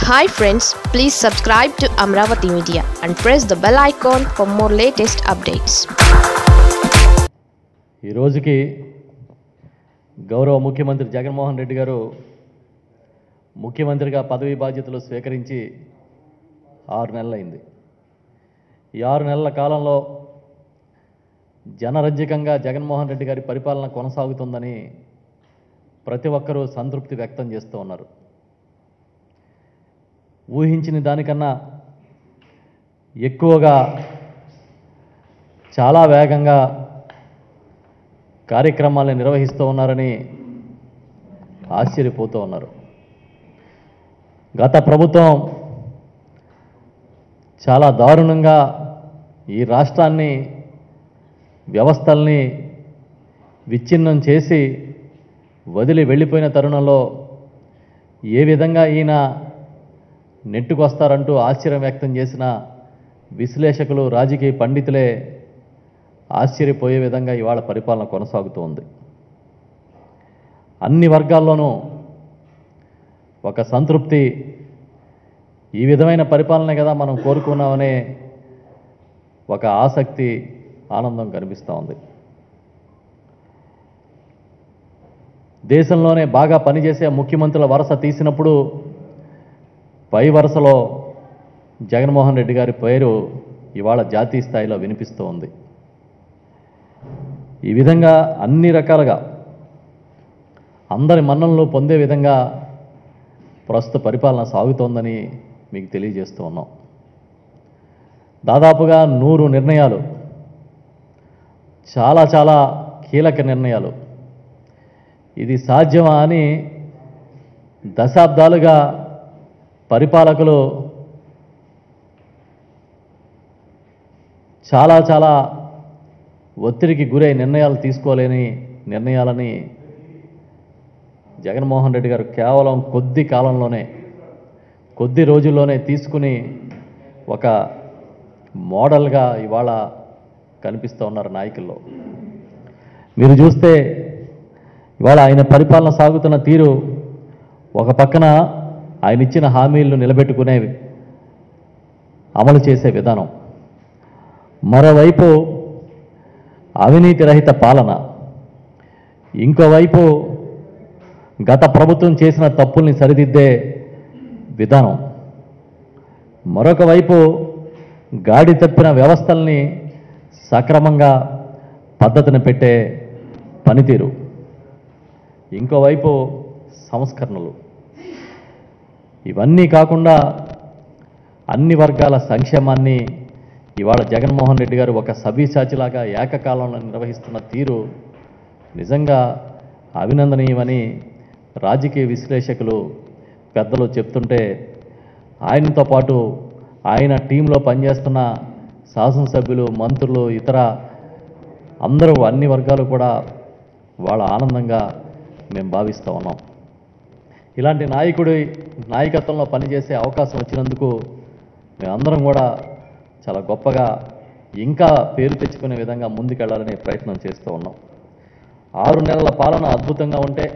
hi friends please subscribe to Amaravati media and press the bell icon for more latest updates ఈ రోజుకి గౌరవ ముఖ్యమంత్రి జగన్మోహన్ రెడ్డి గారు ముఖ్యమంత్రిగా పదవీ బాధ్యతలు స్వీకరించి ఆరు నెలలైంది ఈ ఆరు నెలల కాలంలో జనరంజకంగా జగన్మోహన్ రెడ్డి గారి పరిపాలన కొనసాగుతుందని ప్రతి ఒక్కరూ సంతృప్తి వ్యక్తం చేస్తూ ఉన్నారు ఊహించిన దానికన్నా ఎక్కువగా చాలా వేగంగా కార్యక్రమాలను నిర్వహిస్తూ ఉన్నారని ఆశ్చర్యపోతూ ఉన్నారు గత ప్రభుత్వం చాలా దారుణంగా ఈ రాష్ట్రాన్ని వ్యవస్థల్ని విచ్ఛిన్నం చేసి వదిలి వెళ్ళిపోయిన తరుణంలో ఏ విధంగా ఈయన నెట్టుకొస్తారంటూ ఆశ్చర్యం వ్యక్తం చేసిన విశ్లేషకులు రాజకీయ పండితులే ఆశ్చర్యపోయే విధంగా ఇవాళ పరిపాలన కొనసాగుతూ ఉంది అన్ని వర్గాల్లోనూ ఒక సంతృప్తి ఈ విధమైన పరిపాలనే కదా మనం కోరుకున్నామనే ఒక ఆసక్తి ఆనందం కనిపిస్తూ ఉంది దేశంలోనే బాగా పనిచేసే ముఖ్యమంత్రుల వరుస తీసినప్పుడు పై వరుసలో జగన్మోహన్ రెడ్డి గారి పేరు ఇవాళ జాతీయ స్థాయిలో వినిపిస్తూ ఉంది ఈ విధంగా అన్ని రకాలుగా అందరి మన్ననలు పొందే విధంగా ప్రస్తుత పరిపాలన సాగుతోందని మీకు తెలియజేస్తూ ఉన్నాం దాదాపుగా నూరు నిర్ణయాలు చాలా చాలా కీలక నిర్ణయాలు ఇది సాధ్యమా అని దశాబ్దాలుగా పరిపాలకులు చాలా చాలా ఒత్తిడికి గురై నిర్ణయాలు తీసుకోలేని నిర్ణయాలని జగన్మోహన్ రెడ్డి గారు కేవలం కొద్ది కాలంలోనే కొద్ది రోజుల్లోనే తీసుకుని ఒక మోడల్గా ఇవాళ కనిపిస్తూ ఉన్నారు నాయకుల్లో మీరు చూస్తే ఇవాళ ఆయన పరిపాలన సాగుతున్న తీరు ఒక పక్కన ఆయన ఇచ్చిన హామీలను నిలబెట్టుకునేవి అమలు చేసే విధానం మరోవైపు అవినీతి రహిత పాలన ఇంకోవైపు గత ప్రభుత్వం చేసిన తప్పుల్ని సరిదిద్దే విధానం మరొక వైపు గాడి తప్పిన వ్యవస్థల్ని సక్రమంగా పద్ధతిని పెట్టే పనితీరు ఇంకోవైపు సంస్కరణలు ఇవన్నీ కాకుండా అన్ని వర్గాల సంక్షేమాన్ని ఇవాళ జగన్మోహన్ రెడ్డి గారు ఒక సవ్యసాచిలాగా ఏకకాలంలో నిర్వహిస్తున్న తీరు నిజంగా అభినందనీయమని రాజకీయ విశ్లేషకులు పెద్దలు చెప్తుంటే ఆయనతో పాటు ఆయన టీంలో పనిచేస్తున్న శాసనసభ్యులు మంత్రులు ఇతర అందరూ అన్ని వర్గాలు కూడా వాళ్ళ ఆనందంగా మేము భావిస్తూ ఉన్నాం ఇలాంటి నాయకుడి నాయకత్వంలో పనిచేసే అవకాశం వచ్చినందుకు మేమందరం కూడా చాలా గొప్పగా ఇంకా పేరు తెచ్చుకునే విధంగా ముందుకెళ్లాలనే ప్రయత్నం చేస్తూ ఉన్నాం ఆరు నెలల పాలన అద్భుతంగా ఉంటే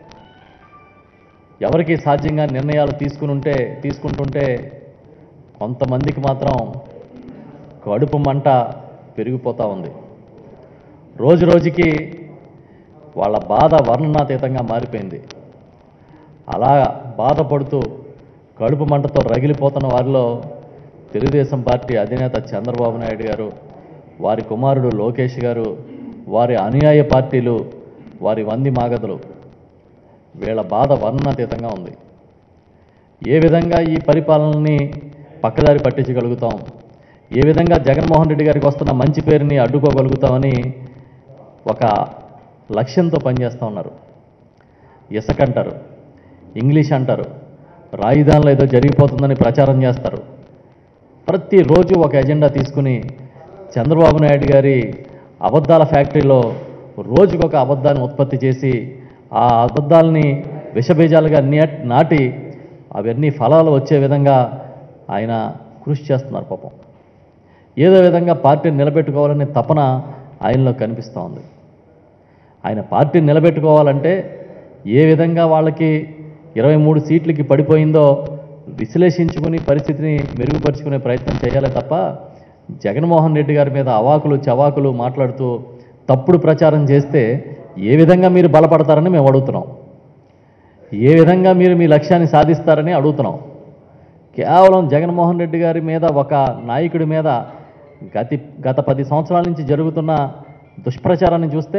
ఎవరికి సాధ్యంగా నిర్ణయాలు తీసుకుని ఉంటే తీసుకుంటుంటే కొంతమందికి మాత్రం కడుపు మంట పెరిగిపోతూ ఉంది రోజు రోజుకి వాళ్ళ బాధ వర్ణనాతీతంగా మారిపోయింది అలా బాధపడుతూ కడుపు మంటతో రగిలిపోతున్న వారిలో తెలుగుదేశం పార్టీ అధినేత చంద్రబాబు నాయుడు గారు వారి కుమారుడు లోకేష్ గారు వారి అనుయాయ పార్టీలు వారి వంది మాగదులు వీళ్ళ బాధ వర్ణనాతీతంగా ఉంది ఏ విధంగా ఈ పరిపాలనని పక్కదారి పట్టించగలుగుతాం ఏ విధంగా జగన్మోహన్ రెడ్డి గారికి వస్తున్న మంచి పేరుని అడ్డుకోగలుగుతామని ఒక లక్ష్యంతో పనిచేస్తూ ఉన్నారు ఇసుక అంటారు ఇంగ్లీష్ అంటారు రాజధానిలో ఏదో జరిగిపోతుందని ప్రచారం చేస్తారు ప్రతిరోజు ఒక ఎజెండా తీసుకుని చంద్రబాబు నాయుడు గారి అబద్ధాల ఫ్యాక్టరీలో రోజుకొక అబద్ధాన్ని ఉత్పత్తి చేసి ఆ అబద్ధాలని విషబీజాలుగా నే- నాటి అవన్నీ ఫలాలు వచ్చే విధంగా ఆయన కృషి చేస్తున్నారు పాపం ఏదో విధంగా పార్టీని నిలబెట్టుకోవాలనే తపన ఆయనలో కనిపిస్తూ ఉంది ఆయన పార్టీని నిలబెట్టుకోవాలంటే ఏ విధంగా వాళ్ళకి ఇరవై మూడు సీట్లకి పడిపోయిందో విశ్లేషించుకుని పరిస్థితిని మెరుగుపరుచుకునే ప్రయత్నం చేయాలి తప్ప జగన్మోహన్ రెడ్డి గారి మీద అవాకులు చవాకులు మాట్లాడుతూ తప్పుడు ప్రచారం చేస్తే ఏ విధంగా మీరు బలపడతారని మేము అడుగుతున్నాం ఏ విధంగా మీరు మీ లక్ష్యాన్ని సాధిస్తారని అడుగుతున్నాం కేవలం జగన్మోహన్ రెడ్డి గారి మీద ఒక నాయకుడి మీద గతి గత పది సంవత్సరాల నుంచి జరుగుతున్న దుష్ప్రచారాన్ని చూస్తే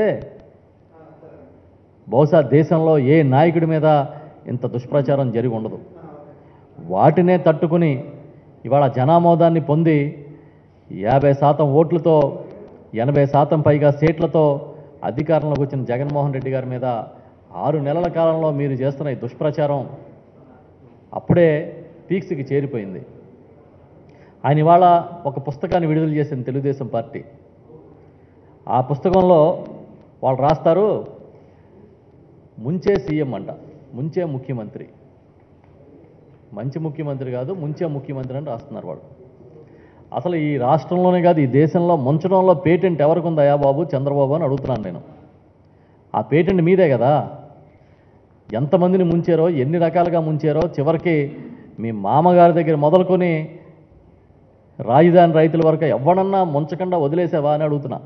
బహుశా దేశంలో ఏ నాయకుడి మీద ఇంత దుష్ప్రచారం జరిగి ఉండదు వాటినే తట్టుకుని ఇవాళ జనామోదాన్ని పొంది యాభై శాతం ఓట్లతో ఎనభై శాతం పైగా సీట్లతో అధికారంలోకి వచ్చిన జగన్మోహన్ రెడ్డి గారి మీద ఆరు నెలల కాలంలో మీరు చేస్తున్న ఈ దుష్ప్రచారం అప్పుడే పీక్స్కి చేరిపోయింది ఆయన ఇవాళ ఒక పుస్తకాన్ని విడుదల చేసింది తెలుగుదేశం పార్టీ ఆ పుస్తకంలో వాళ్ళు రాస్తారు ముంచే సీఎం అంట ముంచే ముఖ్యమంత్రి మంచి ముఖ్యమంత్రి కాదు ముంచే ముఖ్యమంత్రి అని రాస్తున్నారు వాడు అసలు ఈ రాష్ట్రంలోనే కాదు ఈ దేశంలో ముంచడంలో పేటెంట్ ఎవరికి ఉందయా బాబు చంద్రబాబు అని అడుగుతున్నాను నేను ఆ పేటెంట్ మీదే కదా ఎంతమందిని ముంచారో ఎన్ని రకాలుగా ముంచారో చివరికి మీ మామగారి దగ్గర మొదలుకొని రాజధాని రైతుల వరకు ఎవడన్నా ముంచకుండా వదిలేసావా అని అడుగుతున్నా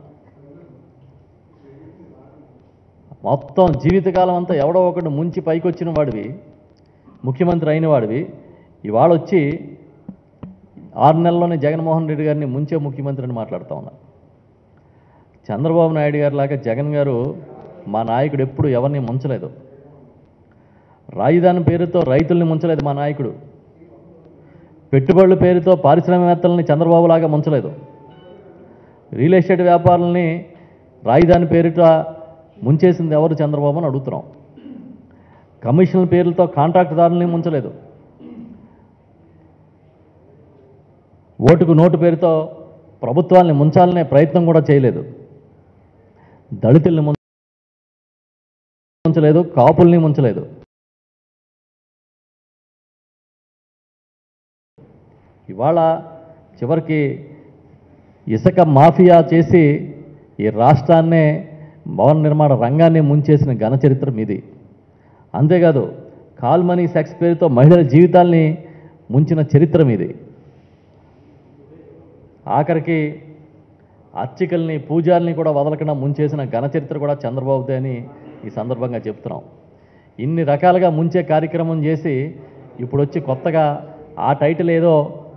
మొత్తం జీవితకాలం అంతా ఎవడో ఒకడు ముంచి పైకి వచ్చిన వాడివి ముఖ్యమంత్రి అయిన వాడివి ఇవాళ వచ్చి ఆరు నెలల్లోనే జగన్మోహన్ రెడ్డి గారిని ముంచే ముఖ్యమంత్రి అని మాట్లాడుతూ ఉన్నా చంద్రబాబు నాయుడు గారి లాగా జగన్ గారు మా నాయకుడు ఎప్పుడు ఎవరిని ముంచలేదు రాజధాని పేరుతో రైతుల్ని ముంచలేదు మా నాయకుడు పెట్టుబడుల పేరుతో పారిశ్రామికవేత్తలని చంద్రబాబు లాగా ముంచలేదు రియల్ ఎస్టేట్ వ్యాపారులని రాజధాని పేరిట ముంచేసింది ఎవరు చంద్రబాబు అని అడుగుతున్నాం కమిషన్ల పేర్లతో కాంట్రాక్టుదారులని ముంచలేదు ఓటుకు నోటు పేరుతో ప్రభుత్వాల్ని ముంచాలనే ప్రయత్నం కూడా చేయలేదు దళితుల్ని ముం- ముంచలేదు కాపుల్ని ముంచలేదు ఇవాళ చివరికి ఇసుక మాఫియా చేసి ఈ రాష్ట్రాన్నే భవన నిర్మాణ రంగాన్ని ముంచేసిన ఘన చరిత్ర మీది అంతేకాదు కాల్మనీ సెక్స్ పేరుతో మహిళల జీవితాల్ని ముంచిన చరిత్ర మీది ఆఖరికి అర్చకుల్ని పూజాల్ని కూడా వదలకుండా ముంచేసిన ఘన చరిత్ర కూడా చంద్రబాబుదే అని ఈ సందర్భంగా చెప్తున్నాం ఇన్ని రకాలుగా ముంచే కార్యక్రమం చేసి ఇప్పుడు వచ్చి కొత్తగా ఆ టైటిల్ ఏదో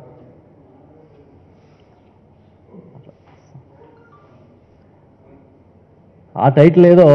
ఆ టైటిల్ ఏదో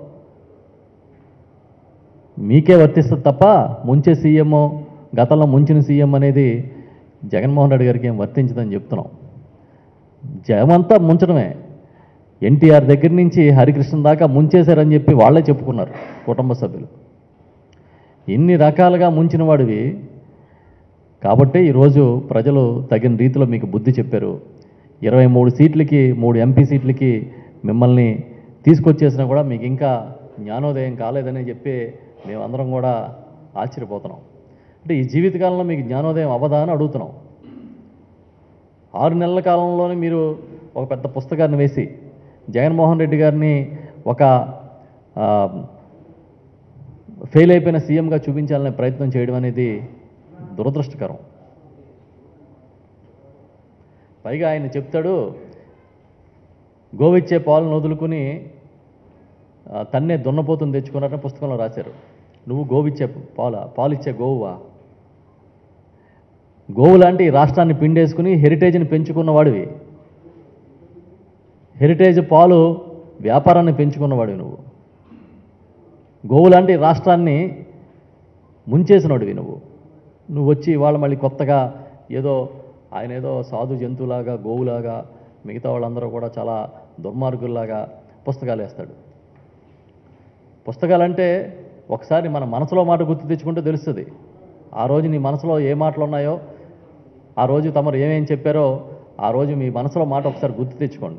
మీకే వర్తిస్తుంది తప్ప ముంచే సీఎం గతంలో ముంచిన సీఎం అనేది జగన్మోహన్ రెడ్డి గారికి ఏం వర్తించదని చెప్తున్నాం జగమంతా ముంచడమే ఎన్టీఆర్ దగ్గర నుంచి హరికృష్ణ దాకా ముంచేశారని చెప్పి వాళ్ళే చెప్పుకున్నారు కుటుంబ సభ్యులు ఇన్ని రకాలుగా ముంచిన వాడివి కాబట్టి ఈరోజు ప్రజలు తగిన రీతిలో మీకు బుద్ధి చెప్పారు ఇరవై మూడు సీట్లకి మూడు ఎంపీ సీట్లకి మిమ్మల్ని తీసుకొచ్చేసినా కూడా మీకు ఇంకా జ్ఞానోదయం కాలేదని చెప్పి మేమందరం కూడా ఆశ్చర్యపోతున్నాం అంటే ఈ జీవితకాలంలో మీకు జ్ఞానోదయం అవ్వదా అని అడుగుతున్నాం ఆరు నెలల కాలంలోనే మీరు ఒక పెద్ద పుస్తకాన్ని వేసి జగన్మోహన్ రెడ్డి గారిని ఒక ఆ, ఫెయిల్ అయిపోయిన సీఎంగా చూపించాలనే ప్రయత్నం చేయడం అనేది దురదృష్టకరం పైగా ఆయన చెప్తాడు గోవిచ్చే పాలను వదులుకుని ఆ, తన్నే దున్నపోతుని తెచ్చుకున్నారని పుస్తకంలో రాశారు నువ్వు గోవిచ్చే పాల పాలిచ్చే గోవువా గోవు లాంటి ఈ రాష్ట్రాన్ని పిండేసుకుని హెరిటేజ్ని పెంచుకున్న వాడివి హెరిటేజ్ పాలు వ్యాపారాన్ని పెంచుకున్నవాడివి నువ్వు గోవు లాంటి రాష్ట్రాన్ని ముంచేసినోడివి నువ్వు నువ్వు వచ్చి ఇవాళ మళ్ళీ కొత్తగా ఏదో ఆయన ఏదో సాధు జంతువులాగా గోవులాగా మిగతా వాళ్ళందరూ కూడా చాలా దుర్మార్గుల్లాగా పుస్తకాలు వేస్తాడు పుస్తకాలంటే ఒకసారి మన మనసులో మాట గుర్తు తెచ్చుకుంటే తెలుస్తుంది ఆ రోజు నీ మనసులో ఏ మాటలు ఉన్నాయో ఆ రోజు తమరు ఏమేం చెప్పారో ఆ రోజు మీ మనసులో మాట ఒకసారి గుర్తు తెచ్చుకోండి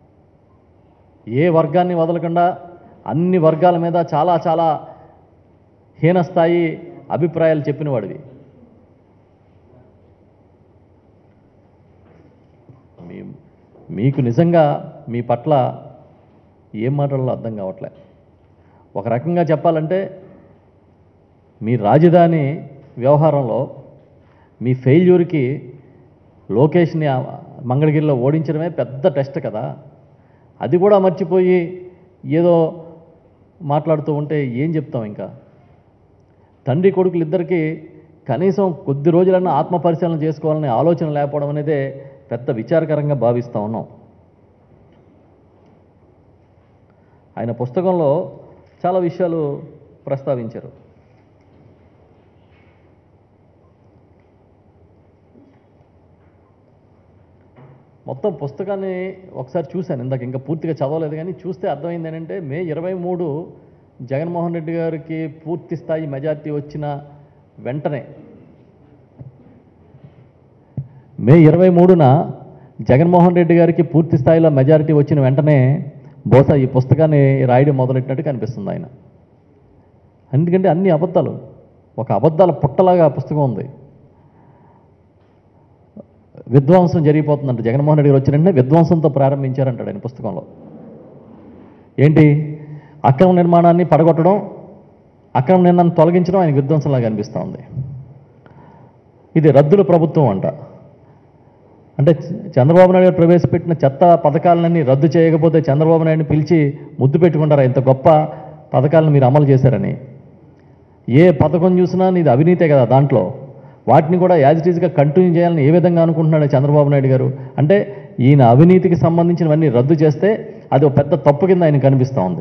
ఏ వర్గాన్ని వదలకుండా అన్ని వర్గాల మీద చాలా చాలా హీనస్థాయి అభిప్రాయాలు చెప్పిన వాడివి మీ మీకు నిజంగా మీ పట్ల ఏం మాటల్లో అర్థం కావట్లే ఒక రకంగా చెప్పాలంటే మీ రాజధాని వ్యవహారంలో మీ ఫెయిల్యూర్కి లోకేష్ని ఆ మంగళగిరిలో ఓడించడమే పెద్ద టెస్ట్ కదా అది కూడా మర్చిపోయి ఏదో మాట్లాడుతూ ఉంటే ఏం చెప్తాం ఇంకా తండ్రి కొడుకులు ఇద్దరికి కనీసం కొద్ది రోజులన్నా ఆత్మ పరిశీలన చేసుకోవాలనే ఆలోచన లేకపోవడం అనేదే పెద్ద విచారకరంగా భావిస్తూ ఉన్నాం ఆయన పుస్తకంలో చాలా విషయాలు ప్రస్తావించారు మొత్తం పుస్తకాన్ని ఒకసారి చూశాను ఇందాక ఇంకా పూర్తిగా చదవలేదు కానీ చూస్తే అర్థమైంది ఏంటంటే మే ఇరవై మూడు జగన్మోహన్ రెడ్డి గారికి పూర్తి స్థాయి మెజార్టీ వచ్చిన వెంటనే మే ఇరవై మూడున జగన్మోహన్ రెడ్డి గారికి పూర్తి స్థాయిలో మెజారిటీ వచ్చిన వెంటనే బహుశా ఈ పుస్తకాన్ని రాయడం మొదలెట్టినట్టు కనిపిస్తుంది ఆయన ఎందుకంటే అన్ని అబద్ధాలు ఒక అబద్ధాల పుట్టలాగా ఆ పుస్తకం ఉంది విధ్వంసం జరిగిపోతుందంట జగన్మోహన్ రెడ్డి గారు వచ్చిన వెంటనే విధ్వంసంతో ప్రారంభించారంటాడు ఆయన పుస్తకంలో ఏంటి అక్రమ నిర్మాణాన్ని పడగొట్టడం అక్రమ నిర్మాణాన్ని తొలగించడం ఆయనకు విధ్వంసంలాగా అనిపిస్తూ ఉంది ఇది రద్దుల ప్రభుత్వం అంట అంటే చ- చంద్రబాబు నాయుడు గారు ప్రవేశపెట్టిన చెత్త పథకాలన్నీ రద్దు చేయకపోతే చంద్రబాబు నాయుడిని పిలిచి ముద్దు పెట్టుకుంటారా ఇంత గొప్ప పథకాలను మీరు అమలు చేశారని ఏ పథకం చూసినా నీది అవినీతే కదా దాంట్లో వాటిని కూడా యాజ్ ఇట్ ఈజ్గా కంటిన్యూ చేయాలని ఏ విధంగా అనుకుంటున్నాడు చంద్రబాబు నాయుడు గారు అంటే ఈయన అవినీతికి సంబంధించినవన్నీ రద్దు చేస్తే అది ఒక పెద్ద తప్పు కింద ఆయన కనిపిస్తూ ఉంది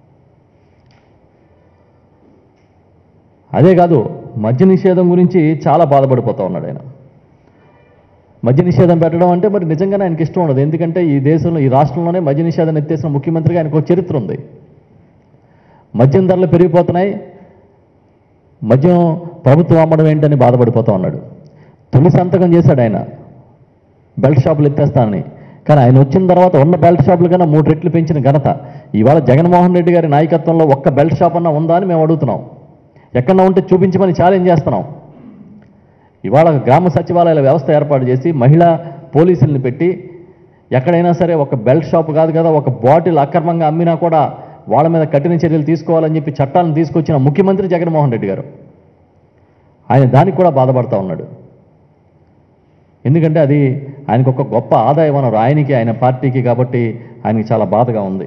అదే కాదు మద్య నిషేధం గురించి చాలా బాధపడిపోతూ ఉన్నాడు ఆయన మద్య నిషేధం పెట్టడం అంటే మరి నిజంగానే ఆయనకి ఇష్టం ఉండదు ఎందుకంటే ఈ దేశంలో ఈ రాష్ట్రంలోనే మద్య నిషేధం ఎత్తేసిన ముఖ్యమంత్రిగా ఆయనకు ఒక చరిత్ర ఉంది మద్యం ధరలు పెరిగిపోతున్నాయి మద్యం ప్రభుత్వం అమ్మడం ఏంటని బాధపడిపోతూ ఉన్నాడు తొలి సంతకం చేశాడు ఆయన బెల్ట్ షాపులు ఎత్తేస్తానని కానీ ఆయన వచ్చిన తర్వాత ఉన్న బెల్ట్ షాపుల కన్నా మూడు రెట్లు పెంచిన ఘనత ఇవాళ జగన్మోహన్ రెడ్డి గారి నాయకత్వంలో ఒక్క బెల్ట్ షాప్ అన్నా ఉందా అని మేము అడుగుతున్నాం ఎక్కడన్నా ఉంటే చూపించమని ఛాలెంజ్ చేస్తున్నాం ఇవాళ గ్రామ సచివాలయాల వ్యవస్థ ఏర్పాటు చేసి మహిళా పోలీసుల్ని పెట్టి ఎక్కడైనా సరే ఒక బెల్ట్ షాప్ కాదు కదా ఒక బాటిల్ అక్రమంగా అమ్మినా కూడా వాళ్ళ మీద కఠిన చర్యలు తీసుకోవాలని చెప్పి చట్టాలను తీసుకొచ్చిన ముఖ్యమంత్రి జగన్మోహన్ రెడ్డి గారు ఆయన దానికి కూడా బాధపడతా ఉన్నాడు ఎందుకంటే అది ఆయనకు ఒక గొప్ప ఆదాయ వనరు ఆయనకి ఆయన పార్టీకి కాబట్టి ఆయనకి చాలా బాధగా ఉంది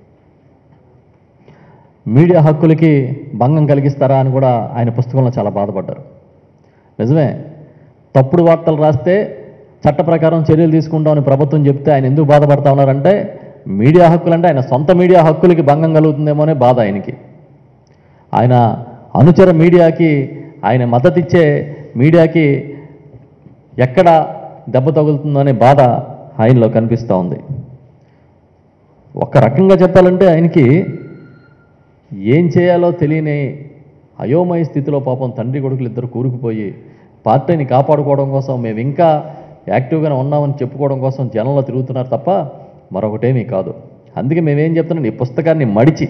మీడియా హక్కులకి భంగం కలిగిస్తారా అని కూడా ఆయన పుస్తకంలో చాలా బాధపడ్డారు నిజమే తప్పుడు వార్తలు రాస్తే చట్ట ప్రకారం చర్యలు తీసుకుంటామని ప్రభుత్వం చెప్తే ఆయన ఎందుకు బాధపడతా ఉన్నారంటే మీడియా హక్కులు అంటే ఆయన సొంత మీడియా హక్కులకి భంగం కలుగుతుందేమో అనే బాధ ఆయనకి ఆయన అనుచర మీడియాకి ఆయన మద్దతు ఇచ్చే మీడియాకి ఎక్కడ దెబ్బ తగులుతుందో అనే బాధ ఆయనలో కనిపిస్తూ ఉంది ఒక రకంగా చెప్పాలంటే ఆయనకి ఏం చేయాలో తెలియని అయోమయ స్థితిలో పాపం తండ్రి కొడుకులు ఇద్దరు కూరుకుపోయి పార్టీని కాపాడుకోవడం కోసం మేము ఇంకా యాక్టివ్గానే ఉన్నామని చెప్పుకోవడం కోసం జనంలో తిరుగుతున్నారు తప్ప మరొకటేమీ కాదు అందుకే మేమేం చెప్తున్నాం ఈ పుస్తకాన్ని మడిచి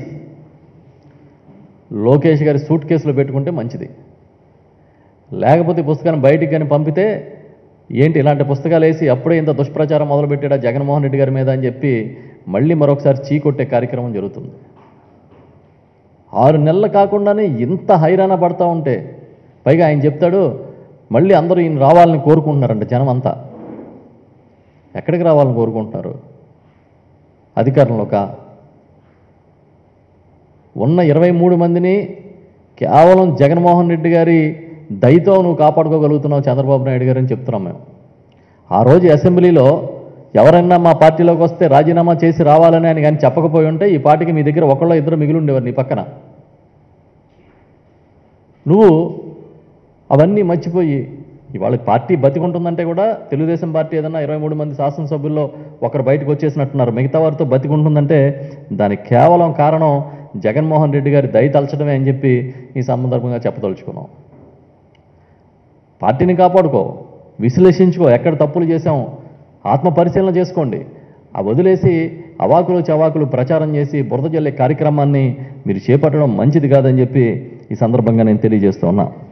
లోకేష్ గారి సూట్ కేసులో పెట్టుకుంటే మంచిది లేకపోతే ఈ పుస్తకాన్ని బయటికి కానీ పంపితే ఏంటి ఇలాంటి పుస్తకాలు వేసి అప్పుడే ఇంత దుష్ప్రచారం మొదలుపెట్టాడా జగన్మోహన్ రెడ్డి గారి మీద అని చెప్పి మళ్ళీ మరొకసారి చీకొట్టే కార్యక్రమం జరుగుతుంది ఆరు నెలలు కాకుండానే ఇంత హైరాణ పడతా ఉంటే పైగా ఆయన చెప్తాడు మళ్ళీ అందరూ ఈయన రావాలని కోరుకుంటున్నారంట జనం అంతా ఎక్కడికి రావాలని కోరుకుంటున్నారు అధికారంలోక ఉన్న ఇరవై మూడు మందిని కేవలం జగన్మోహన్ రెడ్డి గారి దయతో నువ్వు కాపాడుకోగలుగుతున్నావు చంద్రబాబు నాయుడు గారు అని చెప్తున్నాం మేము ఆ రోజు అసెంబ్లీలో ఎవరైనా మా పార్టీలోకి వస్తే రాజీనామా చేసి రావాలని ఆయన కానీ చెప్పకపోయి ఉంటే ఈ పార్టీకి మీ దగ్గర ఒకళ్ళో ఇద్దరు మిగిలి ఉండేవారు నీ పక్కన నువ్వు అవన్నీ మర్చిపోయి ఇవాళ పార్టీ బతికుంటుందంటే కూడా తెలుగుదేశం పార్టీ ఏదన్నా ఇరవై మూడు మంది శాసనసభ్యుల్లో ఒకరు బయటకు వచ్చేసినట్టున్నారు మిగతా వారితో బతికుంటుందంటే దానికి కేవలం కారణం జగన్మోహన్ రెడ్డి గారి దయ తలచడమే అని చెప్పి ఈ సందర్భంగా చెప్పదలుచుకున్నాం పార్టీని కాపాడుకో విశ్లేషించుకో ఎక్కడ తప్పులు చేశాం ఆత్మ పరిశీలన చేసుకోండి ఆ వదిలేసి అవాకులు చవాకులు ప్రచారం చేసి బురద జల్లే కార్యక్రమాన్ని మీరు చేపట్టడం మంచిది కాదని చెప్పి ఈ సందర్భంగా నేను తెలియజేస్తూ ఉన్నా